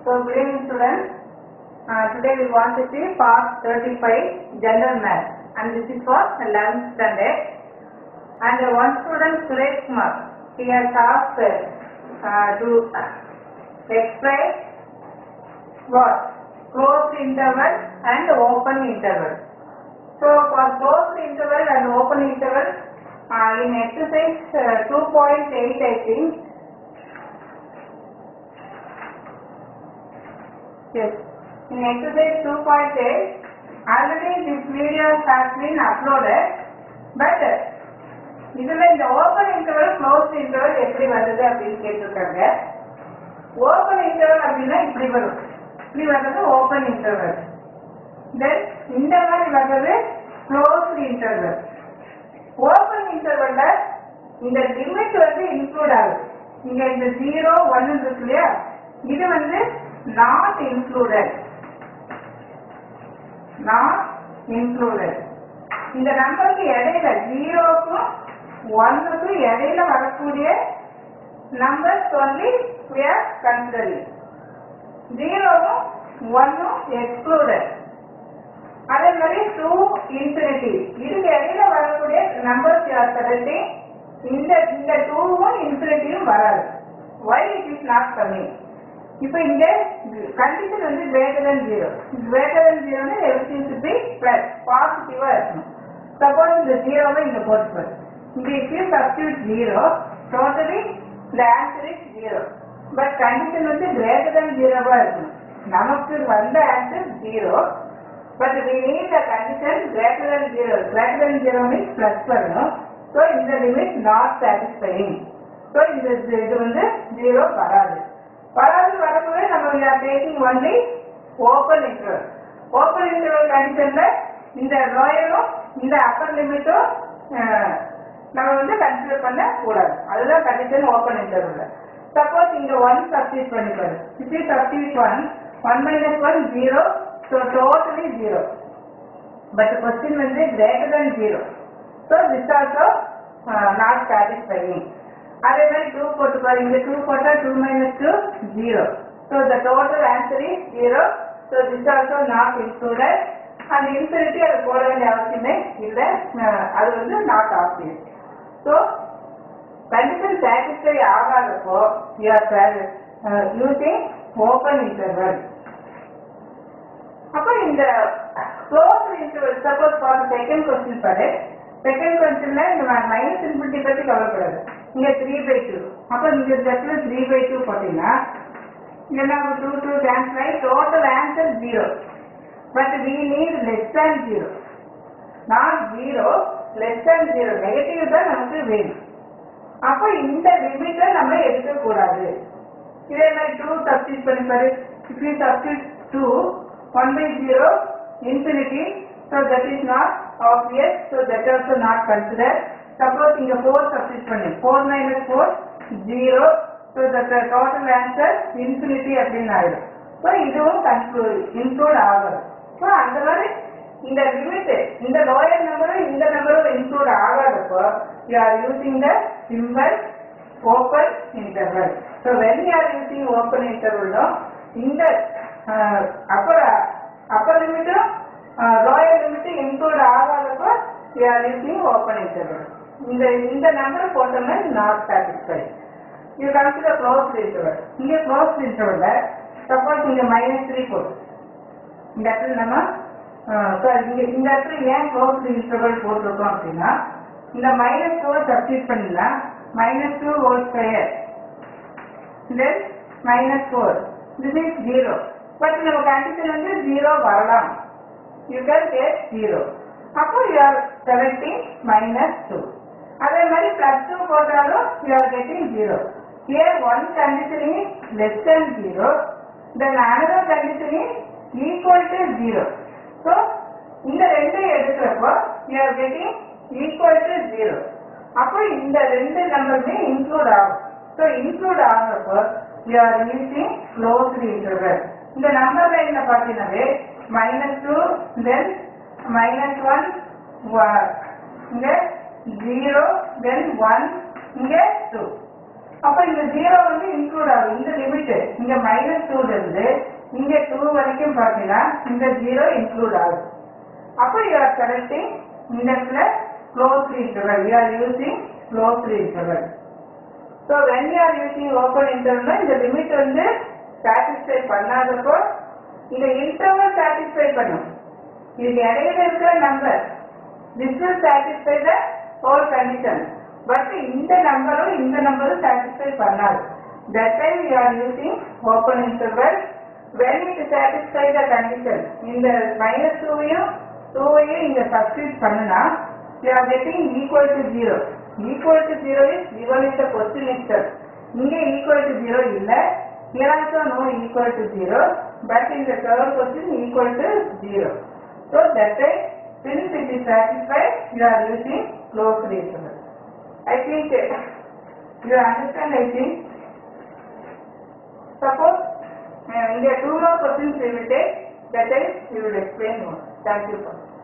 So, good evening students. Uh, today we want to see part 35 general math and this is for 11th standard. And uh, one student Suresh Kumar, he has asked uh, to explain what? Closed interval and open interval. So for closed interval and open interval, uh, in exercise uh, 2.8 I think, Yes. In exercise 2.8, already this video has been uploaded, but இதுல இந்த open interval close interval எப்படி வருது அப்படின்னு கேட்டிருக்காங்க open interval அப்படின்னா இப்படி வரும் இப்படி வர்றது ஓபன் இன்டர்வல் தென் இந்த மாதிரி வர்றது க்ளோஸ் இன்டர்வல் ஓபன் இன்டர்வல்ல இந்த லிமிட் வந்து இன்க்ளூட் ஆகுது இங்க இந்த ஜீரோ ஒன்னு இருக்கு இல்லையா இது வந்து நாட் இன்க்ளூடட் நாட் இன்க்ளூடட் இந்த நம்பருக்கு இடையில ஜீரோக்கும் ஒன்னுக்கும் இடையில வரக்கூடிய numbers only we are considering ஜீரோவும் ஒன்னும் எக்ஸ்க்ளூடட் அதே மாதிரி டூ இன்ஃபினிட்டி இதுக்கு இடையில வரக்கூடிய நம்பர்ஸ் யார் செலக்டிங் இந்த இந்த டூவும் இன்ஃபினிட்டியும் வராது why it is not coming இப்போ இந்த கண்டிஷன் வந்து greater than zero greater than ஜீரோன்னு எவ்ரிதிங் should be பிளஸ் பாசிட்டிவா இருக்கணும் சப்போஸ் இந்த ஜீரோவை இங்க போட்டுப்பாரு இங்க if you substitute zero totally the answer is zero but condition வந்து கிரேட்டர் than ஜீரோவா இருக்கணும் நமக்கு வந்த answer zero but we need the condition greater than zero greater than zero means plus வரணும் so இந்த limit not satisfying so இந்த இது வந்து ஜீரோ வராது வராது வரப்பவே நம்ம we are taking only open interval open interval conditionல இந்த லோயரும் இந்த அப்பர் லிமிட்டும் நம்ம வந்து கன்சிடர் பண்ண கூடாது அதுதான் கண்டிஷன் ஓப்பன் இன்டர்வல் சப்போஸ் இங்க ஒன் சப்ஸ்டியூட் பண்ணிப்பாரு if you substitute one one minus one zero so totally zero but question வந்து greater than zero so this also not satisfying அதே மாதிரி டூ போட்டு பாரு இங்க டூ போட்டா two minus two zero so the total answer is zero so this also not included அந்த infinity அது போட வேண்டிய அவசியமே இல்லை அது வந்து not option so condition satisfy ஆகாதப்போ you are using open interval அப்போ இந்த close interval suppose for second question பாரு செகண்ட் கொஸ்டின்ல இந்த மைனஸ் இன்ஃபினிட்டி பத்தி கவலைப்படாது இங்க த்ரீ பை டூ அப்போ இந்த இடத்துல த்ரீ பை டூ போட்டீங்கன்னா இங்க நம்ம டூ டூ கேன்சல் ஆகி total answer zero but we need less than zero not zero less than zero negative தான் நமக்கு வேணும் அப்போ இந்த லிமிட்டை நம்ம எடுக்கக்கூடாது இதே மாதிரி டூ சப்ஸ்டிட் பண்ணி பாரு if you substitute two one by zero infinity so that is not obvious so that also not consider suppose இங்க ஃபோர் சப்ஸ்டிட் பண்ணி four minus four zero so that total answer infinity அப்படின்னு ஆயிடும் so இதுவும் conclude include ஆகும் so அந்த மாதிரி இந்த limit இந்த லோயர் நம்பரும் இந்த நம்பரும் இன்க்ளூட் ஆகாதப்போ you are using the simple open interval so when you are using open இன்டர்வல்னோ இந்த அப்பர் அப்பர் லிமிட்டும் லோயர் லிமிட்டும் இன்க்ளூட் ஆகாதப்போ you are using open interval இந்த இந்த நம்பர் போட்டோம்னா not satisfy you consider close interval இங்கே க்ளோஸ் இன்டர்வல்ல சப்போஸ் இங்க மைனஸ் த்ரீ போட்டு இந்த இடத்துல நம்ம சார் இங்க இந்த இடத்துல ஏன் க்ளோஸ் இன்டர்வல் போட்டிருக்கோம் அப்படின்னா இந்த மைனஸ் டூ சப்ஸ்டியூட் பண்ணிடலாம் minus two whole square then minus four this is zero but நம்ம கண்டிஷன் வந்து ஜீரோ வரலாம் யூ கேன் டேக் ஜீரோ அப்போ you are selecting minus two அதே மாதிரி பிளஸ் டூ போட்டாலும் you are getting zero here one condition is less than zero then another condition is equal to zero so இந்த ரெண்டையும் எடுக்கிறப்போ you are getting equal to zero அப்போ இந்த ரெண்டு நம்பருமே include ஆகும் ஸோ இன்க்ளூட் ஆகிறப்போ you are using close interval இந்த number லைன்ல பார்த்தீங்கன்னாவே minus two then minus one இங்க ஜீரோ தென் ஒன் இங்க டூ அப்ப இந்த ஜீரோ வந்து இன்க்ளூட் ஆகும் இந்த லிமிட் இங்க மைனஸ் டூல இருந்து இங்க டூ வரைக்கும் பார்த்தீங்கன்னா இந்த ஜீரோ இன்க்ளூட் ஆகுது அப்போ யூ ஆர் கரெக்டிங் இந்த இடத்துல close interval you are using close interval so when you are using open interval இந்த லிமிட் வந்து சாட்டிஸ்ஃபை பண்ணாதப்போ இந்த இன்டர்வல் சாட்டிஸ்ஃபை பண்ணும் இதுக்கு இடையில இருக்கிற number this will satisfy the whole condition but இந்த நம்பரும் இந்த நம்பரும் சாட்டிஸ்ஃபை பண்ணாது that time you are using open interval when it satisfy the condition இந்த மைனஸ் டூவையும் டூவையும் இங்க சப்ஸ்டியூட் பண்ணுனா you are getting equal to zero equal to zero is given in the question itself இங்க equal to zero இல்ல here also no equal to zero but in the third question equal to zero so that time since it is satisfied you are using closed interval I think uh, you understand I think suppose uh, in the two more questions we will take that time we will explain more thank you for